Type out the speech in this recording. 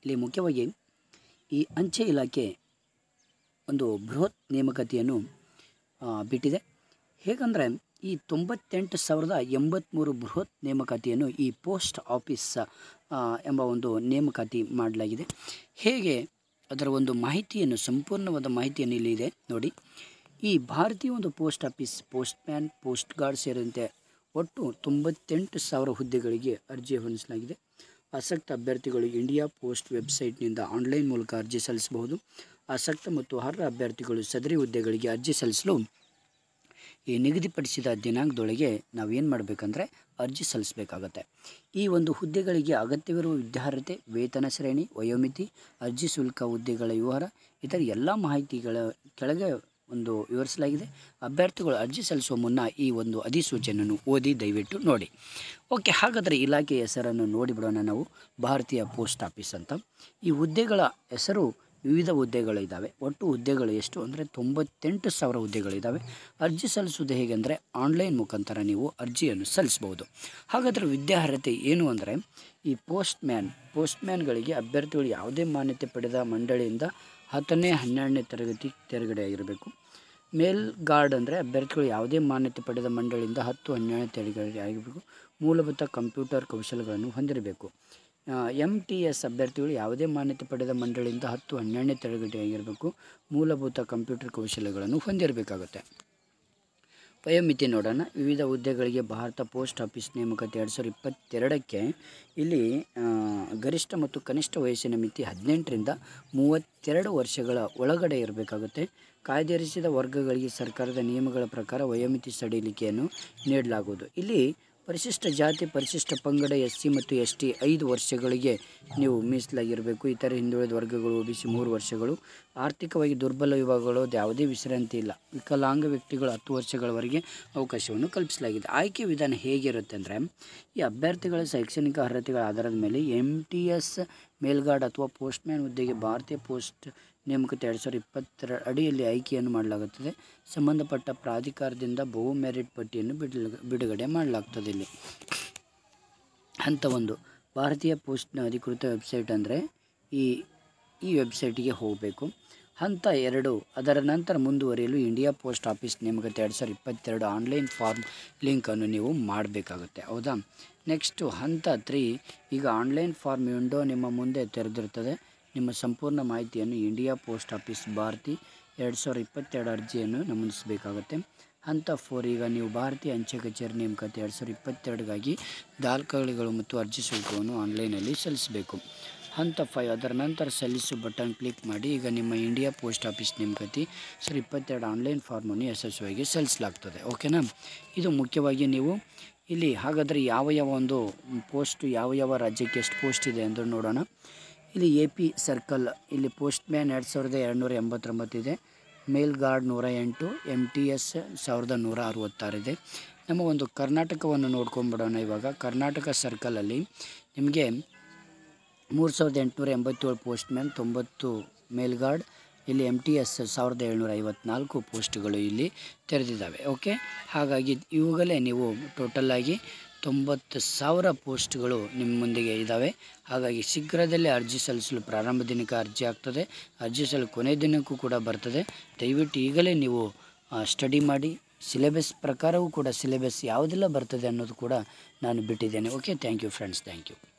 ಇಲ್ಲಿ ಮುಖ್ಯವಾಗಿ ಈ ಅಂಚೆ ಇಲಾಖೆ ಒಂದು ಬೃಹತ್ ನೇಮಕಾತಿಯನ್ನು ಆ, ಬಿಟ್ಟಿದೆ ಹೇಗಂದರೆ ಈ ತೊಂಬತ್ತೆಂಟು ಸಾವಿರದ ಎಂಬತ್ತ್ಮೂರು ಬೃಹತ್ ನೇಮಕಾತಿಯನ್ನು ಈ ಪೋಸ್ಟ್ ಆಫೀಸ್ ಆ, ಎಂಬ ಒಂದು ನೇಮಕಾತಿ ಮಾಡಲಾಗಿದೆ ಹೇಗೆ ಅದರ ಒಂದು ಮಾಹಿತಿಯನ್ನು ಸಂಪೂರ್ಣವಾದ ಮಾಹಿತಿಯನ್ನು ಇಲ್ಲಿ ಇದೆ ನೋಡಿ ಈ ಭಾರತೀಯ ಒಂದು post office postman post guard ಸೇರಿದಂತೆ ಒಟ್ಟು ತೊಂಬತ್ತೆಂಟು ಸಾವಿರ ಹುದ್ದೆಗಳಿಗೆ ಅರ್ಜಿ ಆಹ್ವಾನಿಸಲಾಗಿದೆ ಆಸಕ್ತ ಅಭ್ಯರ್ಥಿಗಳು ಇಂಡಿಯಾ ಪೋಸ್ಟ್ ವೆಬ್ಸೈಟ್ನಿಂದ ಆನ್ಲೈನ್ ಮೂಲಕ ಅರ್ಜಿ ಸಲ್ಲಿಸಬಹುದು ಆಸಕ್ತ ಮತ್ತು ಅರ್ಹ ಅಭ್ಯರ್ಥಿಗಳು ಸದರಿ ಹುದ್ದೆಗಳಿಗೆ ಅರ್ಜಿ ಸಲ್ಲಿಸಲು ಈ ನಿಗದಿಪಡಿಸಿದ ದಿನಾಂಕದೊಳಗೆ ನಾವೇನು ಮಾಡಬೇಕಂದ್ರೆ ಅರ್ಜಿ ಸಲ್ಲಿಸಬೇಕಾಗತ್ತೆ ಈ ಒಂದು ಹುದ್ದೆಗಳಿಗೆ ಅಗತ್ಯವಿರುವ ವಿದ್ಯಾರ್ಹತೆ ವೇತನ ಶ್ರೇಣಿ ವಯೋಮಿತಿ ಅರ್ಜಿ ಶುಲ್ಕ ಹುದ್ದೆಗಳ ವಿವರ ಇತರ ಎಲ್ಲ ಮಾಹಿತಿಗಳ ಕೆಳಗೆ ಒಂದು ವಿವರಿಸಲಾಗಿದೆ ಅಭ್ಯರ್ಥಿಗಳು ಅರ್ಜಿ ಸಲ್ಲಿಸುವ ಮುನ್ನ ಈ ಒಂದು ಅಧಿಸೂಚನೆಯನ್ನು ಓದಿ ದಯವಿಟ್ಟು ನೋಡಿ ಓಕೆ ಹಾಗಾದರೆ ಇಲಾಖೆಯ ಹೆಸರನ್ನು ನೋಡಿಬಿಡೋಣ ನಾವು ಭಾರತೀಯ ಪೋಸ್ಟ್ ಆಫೀಸ್ ಅಂತ ಈ ಹುದ್ದೆಗಳ ಹೆಸರು ವಿವಿಧ ಹುದ್ದೆಗಳಿದ್ದಾವೆ ಒಟ್ಟು ಹುದ್ದೆಗಳು ಎಷ್ಟು ಅಂದರೆ ತೊಂಬತ್ತೆಂಟು ಸಾವಿರ ಹುದ್ದೆಗಳಿದ್ದಾವೆ ಅರ್ಜಿ ಸಲ್ಲಿಸುವುದು ಹೇಗೆಂದರೆ ಆನ್ಲೈನ್ ಮುಖಾಂತರ ನೀವು ಅರ್ಜಿಯನ್ನು ಸಲ್ಲಿಸ್ಬೋದು ಹಾಗಾದರೆ ವಿದ್ಯಾರ್ಹತೆ ಏನು ಅಂದರೆ ಈ ಪೋಸ್ಟ್ ಮ್ಯಾನ್ ಪೋಸ್ಟ್ ಮ್ಯಾನ್ಗಳಿಗೆ ಅಭ್ಯರ್ಥಿಗಳು ಯಾವುದೇ ಮಾನ್ಯತೆ ಪಡೆದ ಮಂಡಳಿಯಿಂದ ಹತ್ತನೇ ಹನ್ನೆರಡನೇ ತರಗತಿ ತೆರಗಡೆಯಾಗಿರಬೇಕು ಮೇಲ್ ಗಾರ್ಡ್ ಅಂದರೆ ಅಭ್ಯರ್ಥಿಗಳು ಯಾವುದೇ ಮಾನ್ಯತೆ ಪಡೆದ ಮಂಡಳಿಯಿಂದ ಹತ್ತು ಹನ್ನೆರಡನೇ ತರಗತಿ ಆಗಿರಬೇಕು ಮೂಲಭೂತ ಕಂಪ್ಯೂಟರ್ ಕೌಶಲ್ಯಗಳನ್ನು ಹೊಂದಿರಬೇಕು ಎಮ್ ಟಿ ಎಸ್ ಅಭ್ಯರ್ಥಿಗಳು ಯಾವುದೇ ಮಾನ್ಯತೆ ಪಡೆದ ಮಂಡಳಿಯಿಂದ ಹತ್ತು ಹನ್ನೆರಡನೇ ತರಗತಿ ಆಗಿರಬೇಕು ಮೂಲಭೂತ ಕಂಪ್ಯೂಟರ್ ಕೌಶಲ್ಯಗಳನ್ನು ಹೊಂದಿರಬೇಕಾಗುತ್ತೆ ವಯೋಮಿತಿ ನೋಡೋಣ ವಿವಿಧ ಹುದ್ದೆಗಳಿಗೆ ಭಾರತ ಪೋಸ್ಟ್ ಆಫೀಸ್ ನೇಮಕಾತಿ ಎರಡು ಸಾವಿರದ ಇಪ್ಪತ್ತೆರಡಕ್ಕೆ ಇಲ್ಲಿ ಆ, ಗರಿಷ್ಠ ಮತ್ತು ಕನಿಷ್ಠ ವಯಸ್ಸಿನ ಮಿತಿ ಹದಿನೆಂಟರಿಂದ ಮೂವತ್ತೆರಡು ವರ್ಷಗಳ ಒಳಗಡೆ ಇರಬೇಕಾಗುತ್ತೆ ಕಾಯ್ದಿರಿಸಿದ ವರ್ಗಗಳಿಗೆ ಸರ್ಕಾರದ ನಿಯಮಗಳ ಪ್ರಕಾರ ವಯೋಮಿತಿ ಸಡಿಲಿಕೆಯನ್ನು ನೀಡಲಾಗುವುದು ಇಲ್ಲಿ ಪರಿಶಿಷ್ಟ ಜಾತಿ ಪರಿಶಿಷ್ಟ ಪಂಗಡ ಎಸ್ ಸಿ ಮತ್ತು ಎಸ್ ಟಿ ಐದು ವರ್ಷಗಳಿಗೆ ನೀವು ಮೀಸಲಾಗಿರಬೇಕು ಇತರ ಹಿಂದುಳಿದ ವರ್ಗಗಳು ಒ ಬಿ ಸಿ ಮೂರು ವರ್ಷಗಳು ಆರ್ಥಿಕವಾಗಿ ದುರ್ಬಲ ವಿಭಾಗಗಳು ಅದು ಯಾವುದೇ ವಿಶ್ರಾಂತಿ ಇಲ್ಲ ವಿಕಲಾಂಗ ವ್ಯಕ್ತಿಗಳು ಹತ್ತು ವರ್ಷಗಳವರೆಗೆ ಅವಕಾಶವನ್ನು ಕಲ್ಪಿಸಲಾಗಿದೆ ಆಯ್ಕೆ ವಿಧಾನ ಹೇಗಿರುತ್ತೆ ಅಂದರೆ ಈ ಅಭ್ಯರ್ಥಿಗಳ ಶೈಕ್ಷಣಿಕ ಅರ್ಹತೆಗಳ ಆಧಾರದ ಮೇಲೆ ಎಮ್ ಟಿ ಎಸ್ ಮೇಲ್ಗಾರ್ಡ್ ಅಥವಾ ಪೋಸ್ಟ್ಮ್ಯಾನ್ ಹುದ್ದೆಗೆ ಭಾರತೀಯ ಪೋಸ್ಟ್ ನೇಮಕಾತಿ ಎರಡು ಸಾವಿರದ ಇಪ್ಪತ್ತರ ಅಡಿಯಲ್ಲಿ ಆಯ್ಕೆಯನ್ನು ಮಾಡಲಾಗುತ್ತದೆ ಸಂಬಂಧಪಟ್ಟ ಪ್ರಾಧಿಕಾರದಿಂದ ಬಹು ಮೆರಿಟ್ ಪಟ್ಟಿಯನ್ನು ಬಿಡಲ ಬಿಡುಗಡೆ ಮಾಡಲಾಗ್ತದೆ ಇಲ್ಲಿ ಹಂತ ಒಂದು ಭಾರತೀಯ ಪೋಸ್ಟ್ನ ಅಧಿಕೃತ ವೆಬ್ಸೈಟ್ ಅಂದರೆ ಈ ಈ ವೆಬ್ಸೈಟಿಗೆ ಹೋಗಬೇಕು ಹಂತ ಎರಡು ಅದರ ನಂತರ ಮುಂದುವರಿಯಲು ಇಂಡಿಯಾ ಪೋಸ್ಟ್ ಆಫೀಸ್ ನೇಮಕಾತಿ ಎರಡು ಸಾವಿರದ ಇಪ್ಪತ್ತೆರಡು ಆನ್ಲೈನ್ ಫಾರ್ಮ್ ಲಿಂಕನ್ನು ನೀವು ಮಾಡಬೇಕಾಗುತ್ತೆ ಹೌದಾ ನೆಕ್ಸ್ಟು ಹಂತ ತ್ರೀ ಈಗ ಆನ್ಲೈನ್ ಫಾರ್ಮ್ ವಿಂಡೋ ನಿಮ್ಮ ಮುಂದೆ ತೆರೆದಿರ್ತದೆ ನಿಮ್ಮ ಸಂಪೂರ್ಣ ಮಾಹಿತಿಯನ್ನು ಇಂಡಿಯಾ ಪೋಸ್ಟ್ ಆಫೀಸ್ ಭಾರತಿ ಎರಡು ಸಾವಿರದ ಇಪ್ಪತ್ತೆರಡು ಅರ್ಜಿಯನ್ನು ನಮೂದಿಸಬೇಕಾಗುತ್ತೆ ಹಂತ ಫೋರ್ ಈಗ ನೀವು ಭಾರತೀಯ ಅಂಚೆ ಕಚೇರಿ ನೇಮಕಾತಿ ಎರಡು ಸಾವಿರದ ಇಪ್ಪತ್ತೆರಡಿಗಾಗಿ ದಾಖಲೆಗಳು ಮತ್ತು ಅರ್ಜಿ ಶುಲ್ಕವನ್ನು ಆನ್ಲೈನಲ್ಲಿ ಸಲ್ಲಿಸಬೇಕು ಹಂತ ಫೈವ್ ಅದರ ನಂತರ ಸಲ್ಲಿಸು ಬಟನ್ ಕ್ಲಿಕ್ ಮಾಡಿ ಈಗ ನಿಮ್ಮ ಇಂಡಿಯಾ ಪೋಸ್ಟ್ ಆಫೀಸ್ ನೇಮಕಾತಿ ಸರ್ ಇಪ್ಪತ್ತೆರಡು ಆನ್ಲೈನ್ ಫಾರ್ಮನ್ನು ಯಶಸ್ವಿಯಾಗಿ ಸಲ್ಲಿಸಲಾಗ್ತದೆ ಓಕೆನಾ ಇದು ಮುಖ್ಯವಾಗಿ ನೀವು ಇಲ್ಲಿ ಹಾಗಾದರೆ ಯಾವ ಯಾವ ಒಂದು ಪೋಸ್ಟು ಯಾವ ಯಾವ ರಾಜ್ಯಕ್ಕೆ ಎಷ್ಟು ಪೋಸ್ಟ್ ಇದೆ ಎಂದು ನೋಡೋಣ ಇಲ್ಲಿ ಎ ಪಿ ಸರ್ಕಲ್ ಇಲ್ಲಿ ಪೋಸ್ಟ್ ಮ್ಯಾನ್ ಎರಡು ಸಾವಿರದ ಎರಡುನೂರ ಎಂಬತ್ತೊಂಬತ್ತಿದೆ ಮೇಲ್ ಗಾರ್ಡ್ ನೂರ ಎಂಟು ಎಮ್ ಟಿ ಎಸ್ ಸಾವಿರದ ನೂರ ಅರವತ್ತಾರಿದೆ ನಮ್ಮ ಒಂದು ಕರ್ನಾಟಕವನ್ನು ನೋಡ್ಕೊಂಬಿಡೋಣ ಇವಾಗ ಕರ್ನಾಟಕ ಸರ್ಕಲಲ್ಲಿ ನಿಮಗೆ ಮೂರು ಸಾವಿರದ ಎಂಟುನೂರ ಎಂಬತ್ತೇಳು ಪೋಸ್ಟ್ ಮ್ಯಾನ್ ತೊಂಬತ್ತು ಮೇಲ್ಗಾರ್ಡ್ ಇಲ್ಲಿ ಎಮ್ ಟಿ ಎಸ್ ಸಾವಿರದ ಏಳ್ನೂರ ಐವತ್ನಾಲ್ಕು ಪೋಸ್ಟ್ಗಳು ಇಲ್ಲಿ ತೆರೆದಿದ್ದಾವೆ ಓಕೆ ಹಾಗಾಗಿ ಇವುಗಳೇ ನೀವು ಟೋಟಲ್ಲಾಗಿ ತೊಂಬತ್ತು ಸಾವಿರ ಪೋಸ್ಟ್ಗಳು ನಿಮ್ಮ ಮುಂದೆಗೆ ಇದ್ದಾವೆ ಹಾಗಾಗಿ ಶೀಘ್ರದಲ್ಲೇ ಅರ್ಜಿ ಸಲ್ಲಿಸಲು ಪ್ರಾರಂಭ ದಿನಕ್ಕೆ ಅರ್ಜಿ ಆಗ್ತದೆ ಅರ್ಜಿ ಸಲ್ಲಿಸಲು ಕೊನೆ ದಿನಕ್ಕೂ ಕೂಡ ಬರ್ತದೆ ದಯವಿಟ್ಟು ಈಗಲೇ ನೀವು ಸ್ಟಡಿ ಮಾಡಿ ಸಿಲೆಬಸ್ ಪ್ರಕಾರವೂ ಕೂಡ ಸಿಲೆಬಸ್ ಯಾವುದೆಲ್ಲ ಬರ್ತದೆ ಅನ್ನೋದು ಕೂಡ ನಾನು ಬಿಟ್ಟಿದ್ದೇನೆ okay thank you friends thank you